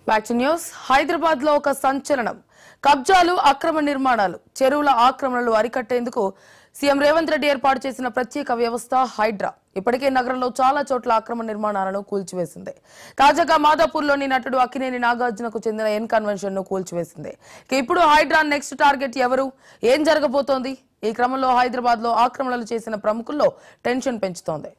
back to news Hyderabad లో ఒక సంచలనం కబ్జాలు అక్రమ నిర్మాణాలు చెరువుల ఆక్రమణలు అరికట్టేందుకు సీఎం రేవంత్ రెడ్డి ఏర్పాటు చేసిన ప్రత్యేక వ్యవస్థ హైడ్రా ఇప్పటికే నగరంలో చాలా చోట్ల అక్రమ నిర్మాణాలను కూల్చివేసింది తాజాగా మాదాపూర్లోని నటుడు అక్కినేని నాగార్జునకు చెందిన ఎన్ కన్వెన్షన్ ను కూల్చివేసింది ఇక ఇప్పుడు హైడ్రా నెక్స్ట్ టార్గెట్ ఎవరు ఏం జరగబోతోంది ఈ క్రమంలో హైదరాబాద్ లో ఆక్రమణలు చేసిన ప్రముఖుల్లో టెన్షన్ పెంచుతోంది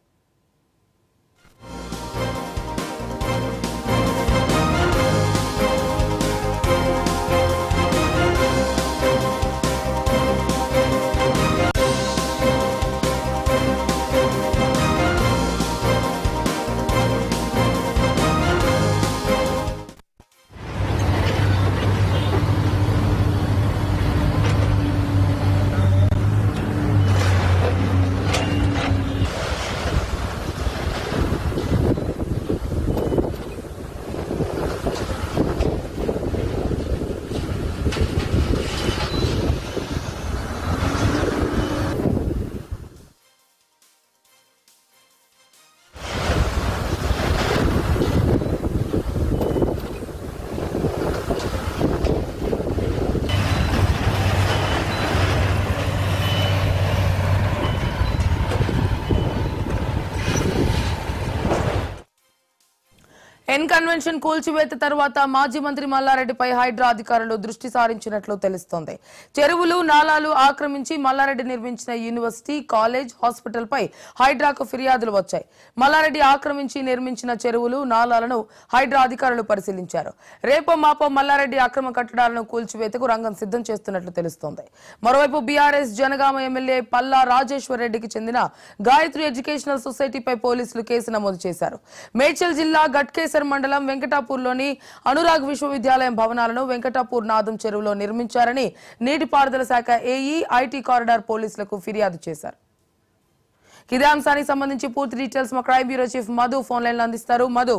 ఎన్ కన్వెన్షన్ కూల్చివేత తర్వాత మాజీ మంత్రి మల్లారెడ్డిపై హైడ్రా అధికారులు దృష్టి సారించినట్లు తెలుస్తోంది చెరువులు నాలాలు ఆక్రమించి మల్లారెడ్డి నిర్మించిన యూనివర్సిటీ కాలేజ్ హాస్పిటల్ పై హైడ్రాకు ఫిర్యాదులు వచ్చాయి మల్లారెడ్డి ఆక్రమించి నిర్మించిన చెరువులు నాలాలను హైడ్రా అధికారులు పరిశీలించారు రేపో మాపో మల్లారెడ్డి అక్రమ కట్టడాలను కూల్చివేతకు రంగం సిద్ధం చేస్తున్నట్లు తెలుస్తోంది మరోవైపు బీఆర్ఎస్ జనగామ ఎమ్మెల్యే పల్లా రాజేశ్వర్ రెడ్డికి చెందిన గాయత్రి ఎడ్యుకేషనల్ సొసైటీపై పోలీసులు కేసు నమోదు చేశారు మేడ్చల్ జిల్లా గట్కేసర్ మండలం వెంకటాపూర్లోని అనురాగ్ విశ్వవిద్యాలయం భవనాలను వెంకటాపూర్ నాదం చెరువులో నిర్మించారని నీటిపారుదల శాఖ ఏఈ ఐటీ కారిడార్ పోలీసులకు ఫిర్యాదు చేశారు ఇదే అంశానికి సంబంధించి పూర్తి డీటెయిల్స్ మా crime bureau chief Madhu phone line లో అందిస్తారు మధు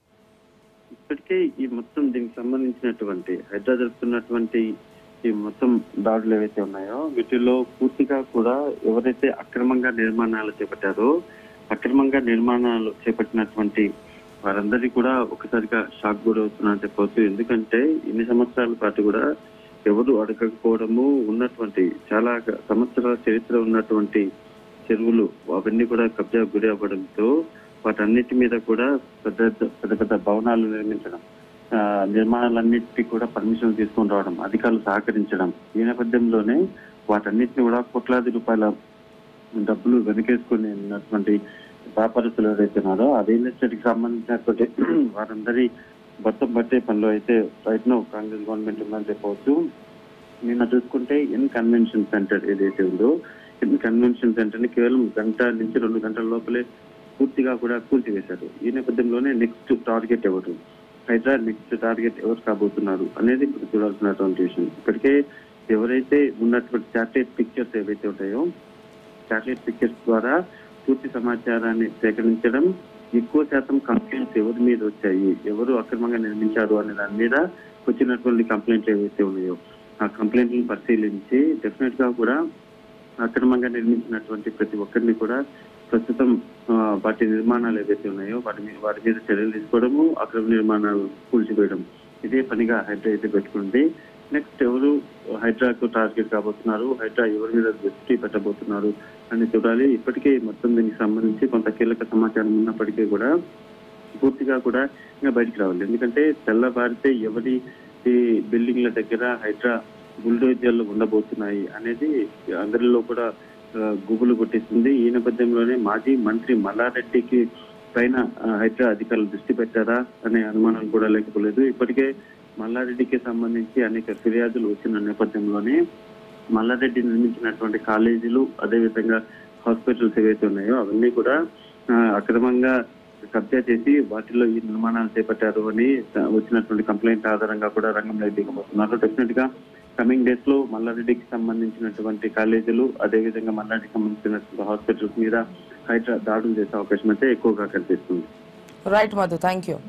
ఇప్పటికే ఈ మొత్తం దీనికి సంబంధించినటువంటి హైడ్రా జరుపుతున్నటువంటి ఈ మొత్తం దాడులు ఏవైతే ఉన్నాయో వీటిలో పూర్తిగా కూడా ఎవరైతే అక్రమంగా నిర్మాణాలు చేపట్టారో అక్రమంగా నిర్మాణాలు చేపట్టినటువంటి వారందరికీ కూడా ఒకసారిగా షాక్ గురవుతున్నారని చెప్పవచ్చు ఎందుకంటే ఇన్ని సంవత్సరాల పాటు కూడా ఎవరు అడగకపోవడము ఉన్నటువంటి చాలా సంవత్సరాల చరిత్ర ఉన్నటువంటి చెరువులు అవన్నీ కూడా కబ్జా గురి అవ్వడంతో వాటన్నిటి మీద కూడా పెద్ద పెద్ద పెద్ద భవనాలు నిర్మించడం ఆ, నిర్మాణాలన్నిటికీ కూడా పర్మిషన్ తీసుకొని రావడం అధికారులు సహకరించడం ఈ నేపథ్యంలోనే వాటన్నిటిని కూడా కోట్లాది రూపాయల డబ్బులు వెనకేసుకుని ఉన్నటువంటి వ్యాపారస్తులు ఎవరైతే ఉన్నారో ఆ రియల్ ఎస్టేట్ కి సంబంధించినటువంటి వారందరి మొత్తం పట్టే పనిలో అయితే రైట్ నో కాంగ్రెస్ గవర్నమెంట్ ఉందని చెప్పవచ్చు నిన్న చూసుకుంటే ఎన్ కన్వెన్షన్ సెంటర్ ఏదైతే ఉందో ఎన్ కన్వెన్షన్ సెంటర్ ని కేవలం గంట నుంచి రెండు గంటల లోపలే పూర్తిగా కూడా కూల్చివేశారు ఈ నేపథ్యంలోనే నెక్స్ట్ టార్గెట్ ఎవరు హైడ్రా నెక్స్ట్ టార్గెట్ ఎవరు కాబోతున్నారు అనేది ఇప్పుడు చూడాల్సినటువంటి విషయం ఇప్పటికే ఎవరైతే ఉన్నటువంటి శాటిలైట్ పిక్చర్స్ ఏవైతే ఉంటాయో శాటిలైట్ పిక్చర్స్ ద్వారా పూర్తి సమాచారాన్ని సేకరించడం ఎక్కువ శాతం కంప్లైంట్స్ ఎవరి మీద వచ్చాయి ఎవరు అక్రమంగా నిర్మించారు అనే దాని మీద వచ్చినటువంటి కంప్లైంట్లు ఏవైతే ఉన్నాయో ఆ కంప్లైంట్లను పరిశీలించి డెఫినెట్ గా కూడా అక్రమంగా నిర్మించినటువంటి ప్రతి ఒక్కరిని కూడా ప్రస్తుతం ఆ, వాటి నిర్మాణాలు ఏవైతే ఉన్నాయో వాటి మీద వాటి మీద చర్యలు తీసుకోవడము అక్రమ నిర్మాణాలు కూల్చివేయడం ఇదే పనిగా హైడ్రా అయితే పెట్టుకుంది నెక్స్ట్ ఎవరు హైడ్రాకు టార్గెట్ కాబోతున్నారు హైడ్రా ఎవరి మీద దృష్టి పెట్టబోతున్నారు అని చూడాలి ఇప్పటికే మొత్తం దీనికి సంబంధించి కొంత కీలక సమాచారం ఉన్నప్పటికీ కూడా పూర్తిగా కూడా ఇంకా బయటికి రావాలి ఎందుకంటే తెల్లవారితే ఎవరి ఈ బిల్డింగ్ల దగ్గర హైడ్రా బుల్డోజర్లు ఉండబోతున్నాయి అనేది అందరిలో కూడా ఆ, గుబులు కొట్టిస్తుంది ఈ నేపథ్యంలోనే మాజీ మంత్రి మల్లారెడ్డికి పైన ఆ, హైడ్రా అధికారులు దృష్టి పెట్టారా అనే అనుమానం కూడా లేకపోలేదు ఇప్పటికే మల్లారెడ్డికి సంబంధించి అనేక ఫిర్యాదులు వచ్చిన నేపథ్యంలోనే మల్లారెడ్డి నిర్మించినటువంటి కాలేజీలు అదేవిధంగా హాస్పిటల్స్ ఏవైతే ఉన్నాయో అవన్నీ కూడా ఆ, అక్రమంగా కబ్జా చేసి వాటిలో ఈ నిర్మాణాలు చేపట్టారు అని ఆ, వచ్చినటువంటి కంప్లైంట్ ఆధారంగా కూడా రంగంలో దిగబోతున్నారు డెఫినెట్ గా కమింగ్ డేస్ లో మల్లారెడ్డికి సంబంధించినటువంటి కాలేజీలు అదేవిధంగా మల్లారెడ్డికి సంబంధించినటువంటి హాస్పిటల్స్ మీద హైడ్రా దాడులు చేసే అవకాశం అయితే ఎక్కువగా కనిపిస్తుంది రైట్ మధు థ్యాంక్ యూ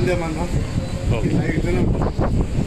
వందే మందం ఇలా ఇట్లనే ఉంటుంది